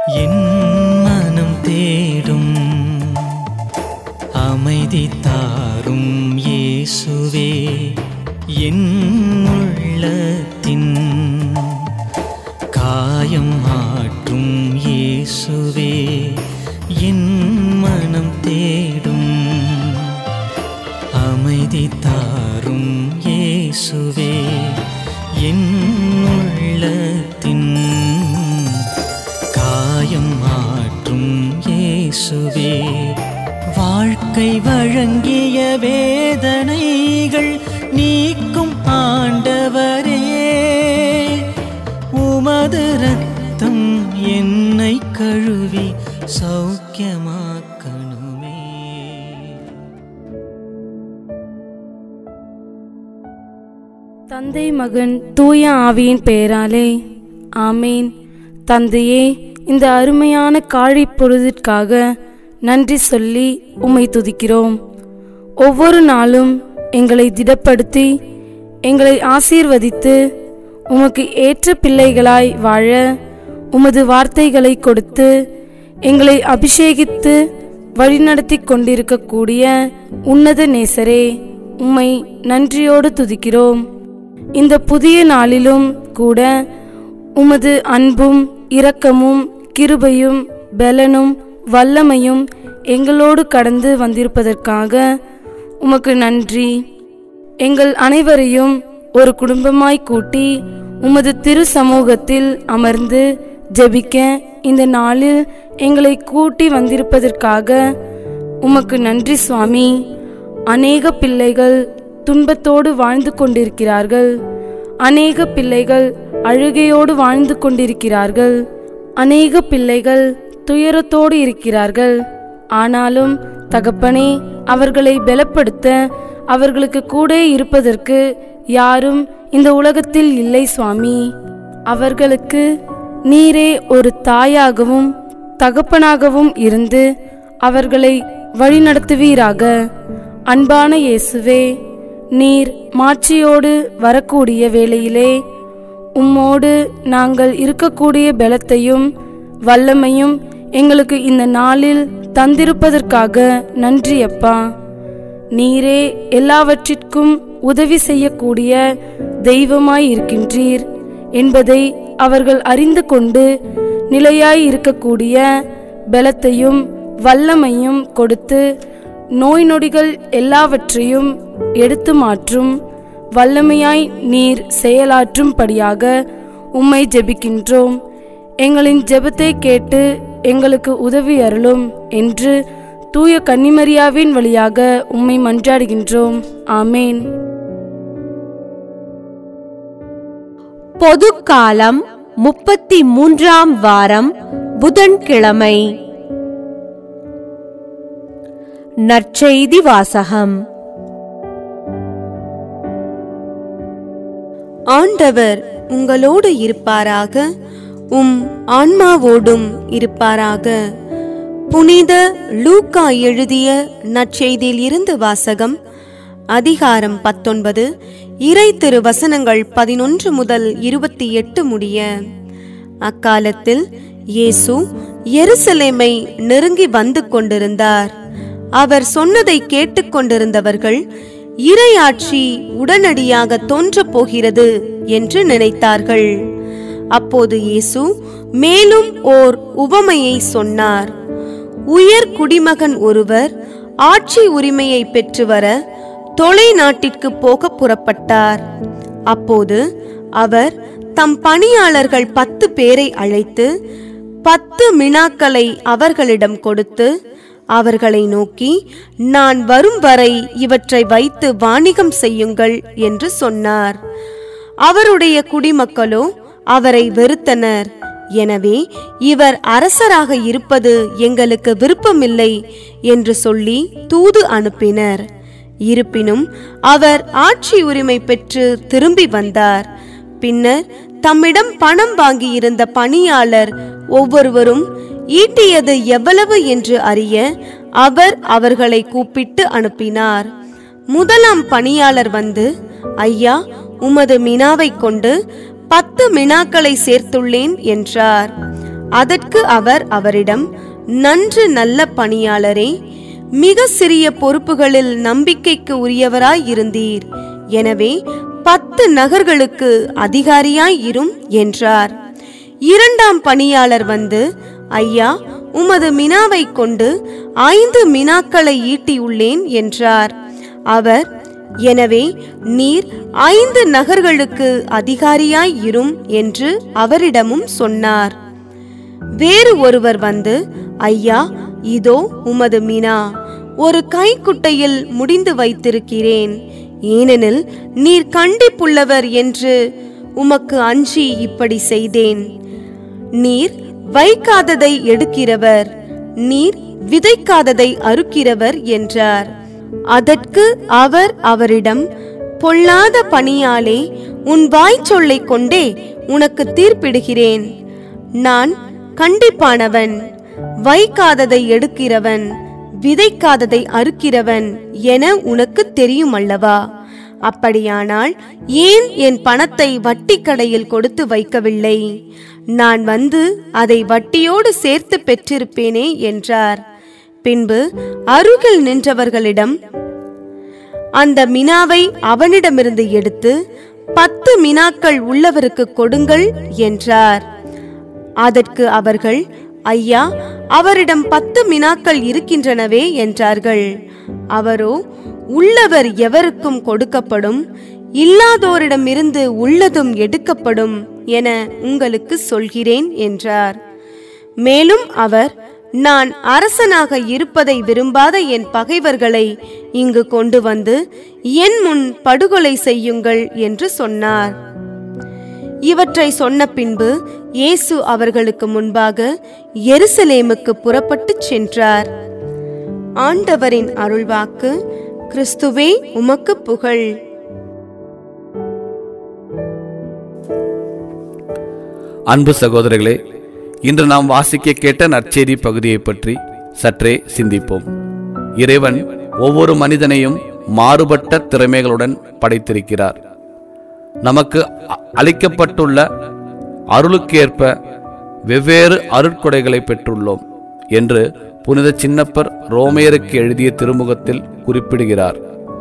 என் மனம் தேடும் அமைதி தாரும் இயேசுவே என் உள்ளத்தின் காயம் ஆற்றும் இயேசுவே என் மனம் தேடும் அமைதி தாரும் இயேசுவே என் உள்ளத்தின் காயம் மாற்றும் இயேசுவே வாழ்க்கை வழங்கிய வேதனைகள் நீக்கும் ஆண்டவரே உமது ரத்தம் என்னை கழுவி சௌக்கியமாக்கணுமே தந்தை மகன் தூய ஆவியின் பெயராலே ஆமேன் தந்தையே இந்த அருமையான காழி பொழுதிற்காக நன்றி சொல்லி உம்மை துதிக்கிறோம் ஒவ்வொரு நாளும் எங்களை திடப்படுத்தி எங்களை ஆசீர்வதித்து உமக்கு ஏற்ற பிள்ளைகளாய் வாழ உமது வார்த்தைகளை கொடுத்து எங்களை அபிஷேகித்து வழிநடத்தி கொண்டிருக்கக்கூடிய உன்னத நேசரே உம்மை நன்றியோடு துதிக்கிறோம் இந்த புதிய நாளிலும் கூட உமது அன்பும் இரக்கமும் கிருபையும் பலனும் வல்லமையும் எங்களோடு கடந்து வந்திருப்பதற்காக உமக்கு நன்றி எங்கள் அனைவரையும் ஒரு குடும்பமாய் கூட்டி உமது திரு சமூகத்தில் அமர்ந்து ஜெபிக்க இந்த நாளில் எங்களை கூட்டி வந்திருப்பதற்காக உமக்கு நன்றி சுவாமி அநேக பிள்ளைகள் துன்பத்தோடு வாழ்ந்து கொண்டிருக்கிறார்கள் அநேக பிள்ளைகள் அழுகையோடு வாழ்ந்து கொண்டிருக்கிறார்கள் அநேக பிள்ளைகள் துயரத்தோடு இருக்கிறார்கள் ஆனாலும் தகப்பனே அவர்களை பலப்படுத்த அவர்களுக்கு கூட இருப்பதற்கு யாரும் இந்த உலகத்தில் இல்லை சுவாமி அவர்களுக்கு நீரே ஒரு தாயாகவும் தகப்பனாகவும் இருந்து அவர்களை வழிநடத்துவீராக அன்பான இயேசுவே நீர் மாட்சியோடு வரக்கூடிய வேளையிலே உம்மோடு நாங்கள் இருக்கக்கூடிய பலத்தையும் வல்லமையும் எங்களுக்கு இந்த நாளில் தந்திருப்பதற்காக நன்றி அப்பா நீரே எல்லாவற்றிற்கும் உதவி செய்யக்கூடிய தெய்வமாய் இருக்கின்றீர் என்பதை அவர்கள் அறிந்து கொண்டு நிலையாய் இருக்கக்கூடிய பலத்தையும் வல்லமையும் கொடுத்து நோய் நொடிகள் எல்லாவற்றையும் எடுத்து மாற்றும் வல்லமையாய் நீர் செயலாற்றும்படியாக உம்மை ஜெபிக்கின்றோம் எங்களின் ஜெபத்தை கேட்டு எங்களுக்கு உதவி அருளும் என்று தூய கன்னிமரியாவின் வழியாக உம்மை மன்றாடுகின்றோம் ஆமேன் பொதுக்காலம் முப்பத்தி மூன்றாம் வாரம் புதன்கிழமை நற்செய்தி வாசகம் ஆண்டவர் உங்களோடு இருப்பாராக உம் ஆன்மாவோடும் இருப்பாராக புனித லூக்கா எழுதிய நற்செய்தியில் இருந்து வாசகம் அதிகாரம் பத்தொன்பது இறை திரு வசனங்கள் பதினொன்று முதல் இருபத்தி எட்டு முடிய அக்காலத்தில் இயேசு எருசலேமை நெருங்கி வந்து கொண்டிருந்தார் அவர் சொன்னதை கேட்டுக்கொண்டிருந்தவர்கள் இறையாட்சி உடனடியாக தோன்றப் போகிறது என்று நினைத்தார்கள் அப்போது இயேசு மேலும் ஓர் உவமையை சொன்னார் உயர் குடிமகன் ஒருவர் ஆட்சி உரிமையை பெற்று வர தொலை நாட்டிற்கு போக புறப்பட்டார் அப்போது அவர் தம் பணியாளர்கள் பத்து பேரை அழைத்து பத்து மினாக்களை அவர்களிடம் கொடுத்து அவர்களை நோக்கி நான் வரும் வரை இவற்றை வைத்து வாணிகம் செய்யுங்கள் என்று சொன்னார் அவருடைய குடிமக்களோ அவரை வெறுத்தனர் எனவே இவர் அரசராக இருப்பது எங்களுக்கு விருப்பமில்லை என்று சொல்லி தூது அனுப்பினர் இருப்பினும் அவர் ஆட்சி உரிமை பெற்று திரும்பி வந்தார் பின்னர் தம்மிடம் பணம் வாங்கியிருந்த பணியாளர் ஒவ்வொருவரும் ஈட்டியது எவ்வளவு என்று அறிய அவர் அவர்களை கூப்பிட்டு அனுப்பினார் முதலாம் பணியாளர் வந்து ஐயா உமது மினாவை கொண்டு பத்து மினாக்களை சேர்த்துள்ளேன் என்றார் அதற்கு அவர் அவரிடம் நன்று நல்ல பணியாளரே மிக சிறிய பொறுப்புகளில் நம்பிக்கைக்கு உரியவராய் இருந்தீர் எனவே பத்து நகர்களுக்கு அதிகாரியாய் இரும் என்றார் இரண்டாம் பணியாளர் வந்து ஐயா உமது மினாவை கொண்டு ஐந்து மினாக்களை ஈட்டியுள்ளேன் என்றார் அவர் எனவே நீர் ஐந்து நகர்களுக்கு அதிகாரியாய் இரும் என்று அவரிடமும் சொன்னார் வேறு ஒருவர் வந்து ஐயா இதோ உமது மினா ஒரு கைக்குட்டையில் முடிந்து வைத்திருக்கிறேன் ஏனெனில் நீர் கண்டிப்புள்ளவர் என்று உமக்கு அஞ்சி இப்படி செய்தேன் நீர் வைக்காததை எடுக்கிறவர் நீர் விதைக்காததை அறுக்கிறவர் என்றார் அதற்கு அவர் அவரிடம் பொல்லாத பணியாலே உன் வாய்ச்சொல்லை கொண்டே உனக்கு தீர்ப்பிடுகிறேன் நான் கண்டிப்பானவன் வைக்காததை எடுக்கிறவன் விதைக்காததை அறுக்கிறவன் என உனக்கு தெரியும் அல்லவா அப்படியானால் ஏன் என் பணத்தை வட்டி கடையில் கொடுத்து வைக்கவில்லை நான் வந்து அதை வட்டியோடு சேர்த்து பெற்றிருப்பேனே என்றார் பின்பு அருகில் நின்றவர்களிடம் அந்த மினாவை அவனிடமிருந்து எடுத்து பத்து மினாக்கள் உள்ளவருக்கு கொடுங்கள் என்றார் அதற்கு அவர்கள் ஐயா அவரிடம் பத்து மினாக்கள் இருக்கின்றனவே என்றார்கள் அவரோ உள்ளவர் எவருக்கும் கொடுக்கப்படும் இல்லாதோரிடமிருந்து உள்ளதும் எடுக்கப்படும் என உங்களுக்கு சொல்கிறேன் என்றார் மேலும் அவர் நான் அரசனாக இருப்பதை விரும்பாத என் பகைவர்களை இங்கு கொண்டு வந்து என் முன் படுகொலை செய்யுங்கள் என்று சொன்னார் இவற்றை சொன்ன பின்பு இயேசு அவர்களுக்கு முன்பாக எருசலேமுக்கு புறப்பட்டுச் சென்றார் ஆண்டவரின் அருள்வாக்கு கிறிஸ்துவே உமக்கு புகழ் அன்பு சகோதரர்களே இன்று நாம் வாசிக்க கேட்ட நற்செய்தி பகுதியை பற்றி சற்றே சிந்திப்போம் இறைவன் ஒவ்வொரு மனிதனையும் மாறுபட்ட திறமைகளுடன் படைத்திருக்கிறார் நமக்கு அ- அளிக்கப்பட்டுள்ள அருளுக்கேற்ப வெவ்வேறு அருட்கொடைகளை பெற்றுள்ளோம் என்று புனித சின்னப்பர் ரோமையருக்கு எழுதிய திருமுகத்தில் குறிப்பிடுகிறார்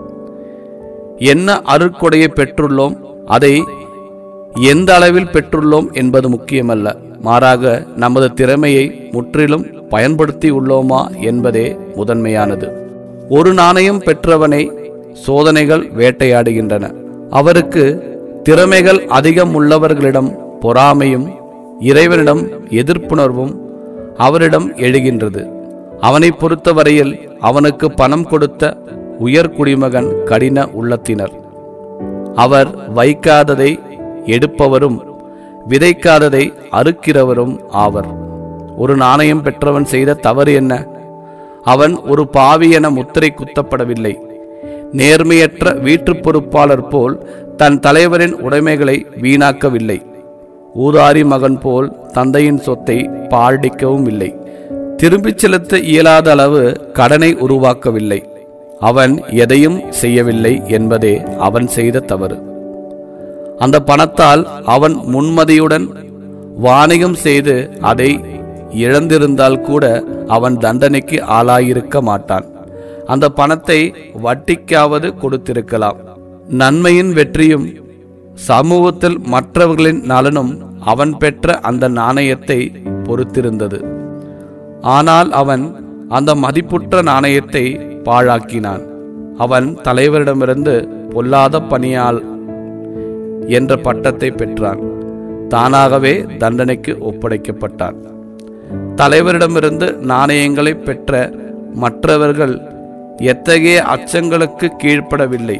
என்ன அருட்கொடையை பெற்றுள்ளோம் அதை எந்த அளவில் பெற்றுள்ளோம் என்பது முக்கியமல்ல மாறாக நமது திறமையை முற்றிலும் பயன்படுத்தி உள்ளோமா என்பதே முதன்மையானது ஒரு நாணயம் பெற்றவனை சோதனைகள் வேட்டையாடுகின்றன அவருக்கு திறமைகள் அதிகம் உள்ளவர்களிடம் பொறாமையும் இறைவனிடம் எதிர்ப்புணர்வும் அவரிடம் எழுகின்றது அவனை பொறுத்தவரையில் அவனுக்கு பணம் கொடுத்த உயர் குடிமகன் கடின உள்ளத்தினர் அவர் வைக்காததை எடுப்பவரும் விதைக்காததை அறுக்கிறவரும் ஆவர் ஒரு நாணயம் பெற்றவன் செய்த தவறு என்ன அவன் ஒரு பாவி என முத்திரை குத்தப்படவில்லை நேர்மையற்ற வீட்டுப் பொறுப்பாளர் போல் தன் தலைவரின் உடைமைகளை வீணாக்கவில்லை ஊதாரி மகன் போல் தந்தையின் சொத்தை பாழ்டிக்கவும் இல்லை திரும்பிச் செலுத்த இயலாத அளவு கடனை உருவாக்கவில்லை அவன் எதையும் செய்யவில்லை என்பதே அவன் செய்த தவறு அந்த பணத்தால் அவன் முன்மதியுடன் வாணிகம் செய்து அதை இழந்திருந்தால் கூட அவன் தண்டனைக்கு ஆளாயிருக்க மாட்டான் அந்த பணத்தை வட்டிக்காவது கொடுத்திருக்கலாம் நன்மையின் வெற்றியும் சமூகத்தில் மற்றவர்களின் நலனும் அவன் பெற்ற அந்த நாணயத்தை பொறுத்திருந்தது ஆனால் அவன் அந்த மதிப்புற்ற நாணயத்தை பாழாக்கினான் அவன் தலைவரிடமிருந்து பொல்லாத பணியால் என்ற பட்டத்தை பெற்றான் தானாகவே தண்டனைக்கு ஒப்படைக்கப்பட்டான் தலைவரிடமிருந்து நாணயங்களை பெற்ற மற்றவர்கள் எத்தகைய அச்சங்களுக்கு கீழ்ப்படவில்லை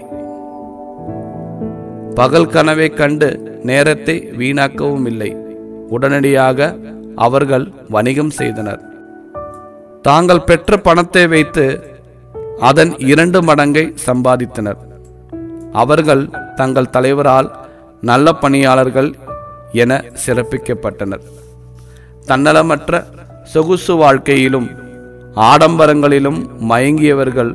பகல் கனவை கண்டு நேரத்தை வீணாக்கவும் இல்லை உடனடியாக அவர்கள் வணிகம் செய்தனர் தாங்கள் பெற்ற பணத்தை வைத்து அதன் இரண்டு மடங்கை சம்பாதித்தனர் அவர்கள் தங்கள் தலைவரால் நல்ல பணியாளர்கள் என சிறப்பிக்கப்பட்டனர் தன்னலமற்ற சொகுசு வாழ்க்கையிலும் ஆடம்பரங்களிலும் மயங்கியவர்கள்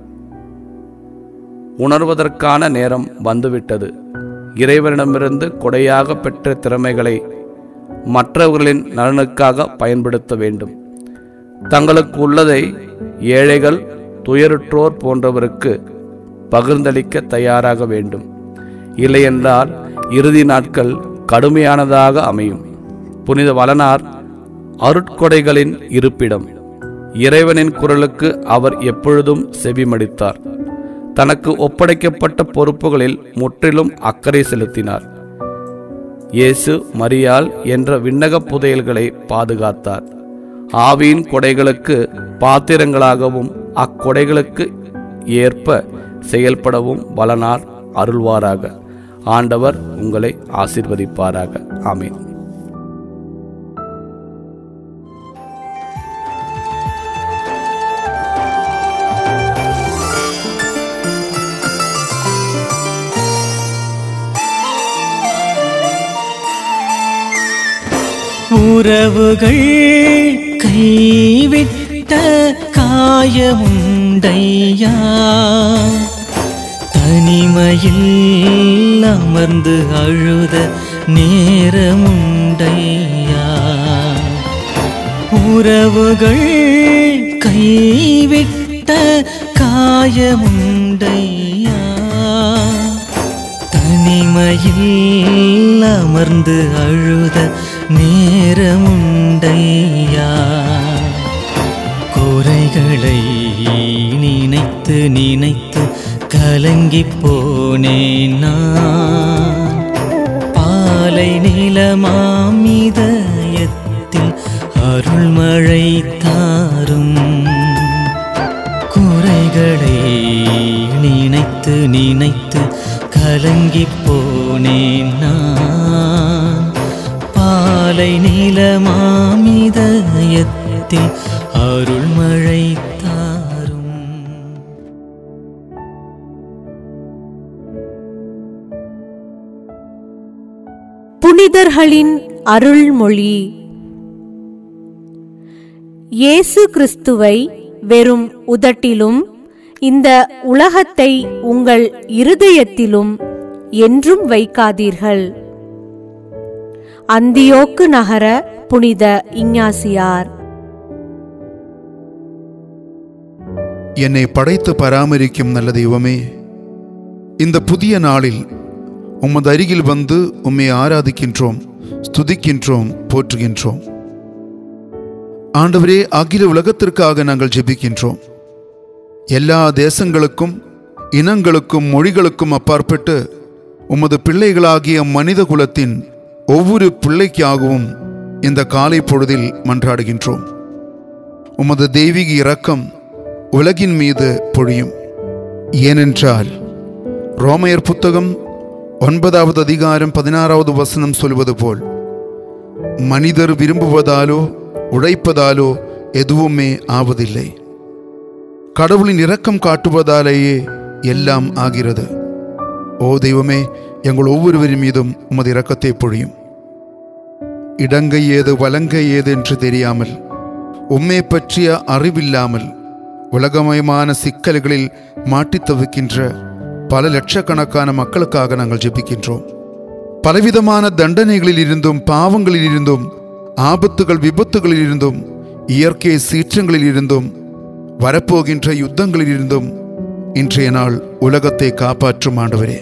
உணர்வதற்கான நேரம் வந்துவிட்டது இறைவனிடமிருந்து கொடையாக பெற்ற திறமைகளை மற்றவர்களின் நலனுக்காக பயன்படுத்த வேண்டும் தங்களுக்கு உள்ளதை ஏழைகள் துயருற்றோர் போன்றவருக்கு பகிர்ந்தளிக்க தயாராக வேண்டும் இல்லையென்றால் இறுதி நாட்கள் கடுமையானதாக அமையும் புனித வளனார் அருட்கொடைகளின் இருப்பிடம் இறைவனின் குரலுக்கு அவர் எப்பொழுதும் செவிமடித்தார் தனக்கு ஒப்படைக்கப்பட்ட பொறுப்புகளில் முற்றிலும் அக்கறை செலுத்தினார் இயேசு மரியாள் என்ற விண்ணக புதையல்களை பாதுகாத்தார் ஆவியின் கொடைகளுக்கு பாத்திரங்களாகவும் அக்கொடைகளுக்கு ஏற்ப செயல்படவும் வளனார் அருள்வாராக ஆண்டவர் உங்களை ஆசிர்வதிப்பாராக ஆமீன் உறவுகள் கைவிட்ட காயமுண்டையா தனிமையில் அமர்ந்து அழுத நேரமுண்டையா உறவுகள் கைவிட்ட காயமுண்டையா தனிமையில் அமர்ந்து அழுத நேரமுண்டையா குறைகளை நினைத்து நினைத்து கலங்கிப் போனேன் நான் பாலை நிலமாமிதயத்தில் அருள்மழை தாரும் குறைகளை நினைத்து நினைத்து கலங்கிப் போனேன் நான் பாலை நிலமாமிதயத்தில் அருள்மழை தாரும் புனிதர்களின் அருள்மொழி இயேசு கிறிஸ்துவை வெறும் உதட்டிலும் இந்த உலகத்தை உங்கள் இருதயத்திலும் என்றும் வைக்காதீர்கள் அந்தியோக்கு நகர புனித இஞ்ஞாசியார் என்னை படைத்து பராமரிக்கும் நல்ல தெய்வமே இந்த புதிய நாளில் உமது அருகில் வந்து உம்மை ஆராதிக்கின்றோம் ஸ்துதிக்கின்றோம் போற்றுகின்றோம் ஆண்டவரே அகில உலகத்திற்காக நாங்கள் ஜெபிக்கின்றோம் எல்லா தேசங்களுக்கும் இனங்களுக்கும் மொழிகளுக்கும் அப்பாற்பட்டு உமது பிள்ளைகளாகிய மனித குலத்தின் ஒவ்வொரு பிள்ளைக்காகவும் இந்த காலை பொழுதில் மன்றாடுகின்றோம் உமது தெய்வீக இரக்கம் உலகின் மீது பொழியும் ஏனென்றால் ரோமையர் புத்தகம் ஒன்பதாவது அதிகாரம் பதினாறாவது வசனம் சொல்வது போல் மனிதர் விரும்புவதாலோ உழைப்பதாலோ எதுவுமே ஆவதில்லை கடவுளின் இரக்கம் காட்டுவதாலேயே எல்லாம் ஆகிறது ஓ தெய்வமே எங்கள் ஒவ்வொருவரின் மீதும் உமது இரக்கத்தை பொழியும் இடங்கை ஏது வலங்கை ஏது என்று தெரியாமல் உம்மை பற்றிய அறிவில்லாமல் உலகமயமான சிக்கல்களில் மாட்டித் தவிக்கின்ற பல லட்சக்கணக்கான மக்களுக்காக நாங்கள் ஜெபிக்கின்றோம் பலவிதமான தண்டனைகளில் இருந்தும் பாவங்களில் இருந்தும் ஆபத்துகள் விபத்துகளில் இருந்தும் இயற்கை சீற்றங்களில் இருந்தும் வரப்போகின்ற யுத்தங்களில் இருந்தும் இன்றைய நாள் உலகத்தை காப்பாற்றும் ஆண்டவரே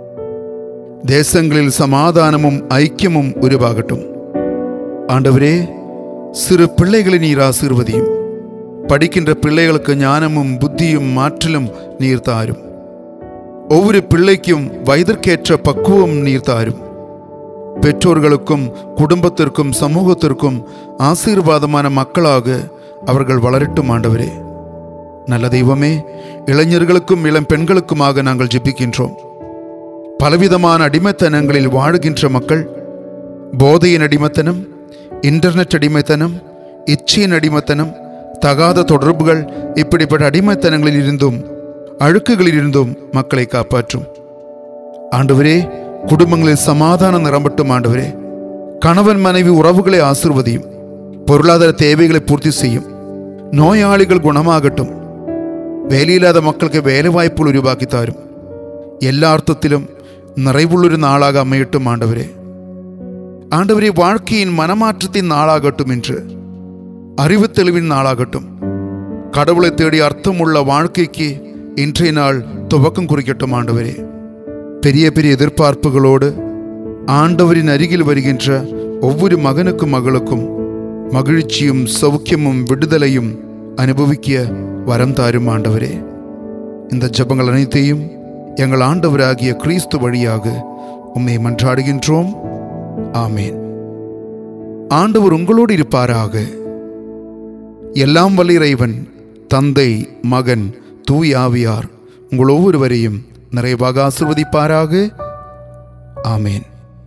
தேசங்களில் சமாதானமும் ஐக்கியமும் உருவாகட்டும் ஆண்டவரே சிறு பிள்ளைகளை நீர் ஆசீர்வதியும் படிக்கின்ற பிள்ளைகளுக்கு ஞானமும் புத்தியும் மாற்றலும் நீர் தாரும் ஒவ்வொரு பிள்ளைக்கும் வயதிற்கேற்ற பக்குவம் நீர் தாரும் பெற்றோர்களுக்கும் குடும்பத்திற்கும் சமூகத்திற்கும் ஆசீர்வாதமான மக்களாக அவர்கள் வளரட்டும் ஆண்டவரே நல்ல தெய்வமே இளைஞர்களுக்கும் இளம் பெண்களுக்குமாக நாங்கள் ஜெபிக்கின்றோம் பலவிதமான அடிமைத்தனங்களில் வாழுகின்ற மக்கள் போதையின் அடிமைத்தனம் இன்டர்நெட் அடிமைத்தனம் இச்சையின் அடிமைத்தனம் தகாத தொடர்புகள் இப்படிப்பட்ட அடிமைத்தனங்களில் இருந்தும் அழுக்குகளில் இருந்தும் மக்களை காப்பாற்றும் ஆண்டவரே குடும்பங்களில் சமாதானம் நிரம்பட்டும் ஆண்டவரே கணவன் மனைவி உறவுகளை ஆசிர்வதியும் பொருளாதார தேவைகளை பூர்த்தி செய்யும் நோயாளிகள் குணமாகட்டும் വേലയില്ലാത്ത മക്കൾക്ക് വേല വായ്പകൾ ഉരുവാക്കി തരും എല്ലാ അർത്ഥത്തിലും നിറവുള്ളൊരു നാളാക അമ്മയിട്ടും ആണ്ടവരെ ஆண்டவரே வாழ்க்கையின் மனமாற்றத்தின் நாளாகட்டும் என்று அறிவு தெளிவின் நாளாகட்டும் கடவுளை தேடி அர்த்தமுள்ள வாழ்க்கைக்கு இன்றைய நாள் துவக்கம் குறிக்கட்டும் ஆண்டவரே பெரிய பெரிய எதிர்பார்ப்புகளோடு ஆண்டவரின் அருகில் வருகின்ற ஒவ்வொரு மகனுக்கும் மகளுக்கும் மகிழ்ச்சியும் சௌக்கியமும் விடுதலையும் அனுபவிக்க வரம் தாரும் ஆண்டவரே இந்த ஜெபங்கள் அனைத்தையும் எங்கள் ஆண்டவராகிய கிறிஸ்து வழியாக உம்மை மன்றாடுகின்றோம் ஆமேன் ஆண்டவர் உங்களோடு இருப்பாராக எல்லாம் வல்ல இறைவன் தந்தை மகன் தூய் ஆவியார் உங்கள் ஒவ்வொருவரையும் நிறைவாக ஆசிர்வதிப்பாராக ஆமேன்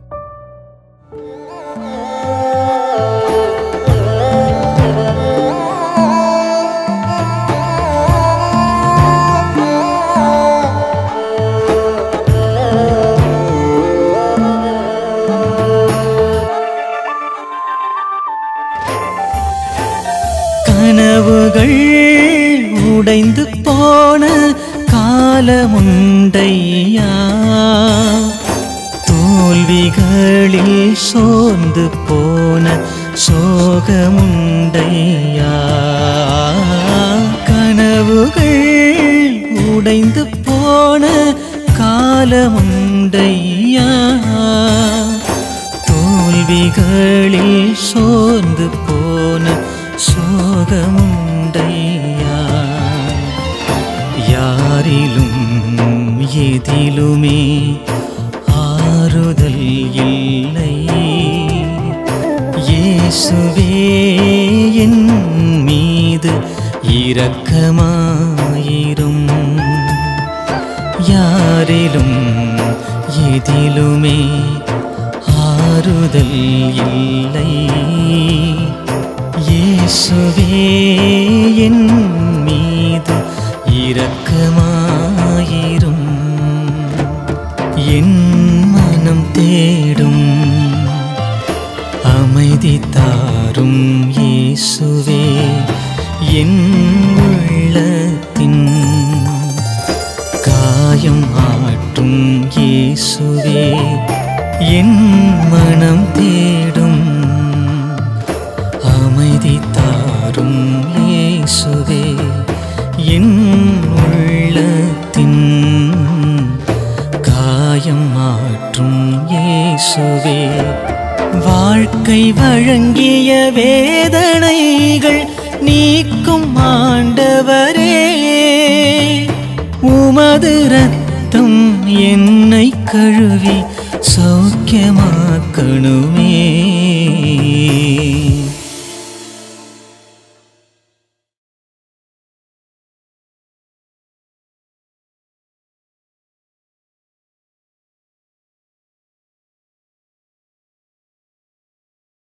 கனவுகள் உடைந்து போன காலமுண்டையா தோல்விகளில் சோர்ந்து போன சோகமுண்டையா கனவுகள் உடைந்து போன காலமுண்டையா தோல்விகளில் சோர்ந்து போன சோகமுண்டையா யாரிலும் எதிலுமே ஆறுதல் இல்லை இயேசுவே என் மீது இரக்கமாயிரும் யாரிலும் எதிலுமே ஆறுதல் இல்லை இயேசுவே என் மீது இரக்கமாயிரும் என் மனம் தேடும் அமைதி தாரும் இயேசுவே என் உள்ளத்தின் காயம் ஆற்றும் இயேசுவே என் மனம் தேடும் அமைதி தாரும் இயேசுவே என் உள்ளத்தின் காயம் மாற்றும் இயேசுவே வாழ்க்கை வழங்கிய வேதனைகள் நீக்கும் ஆண்டவரே உமது ரத்தம் என்னை கழுவி சௌக்கியமாக்கணுமே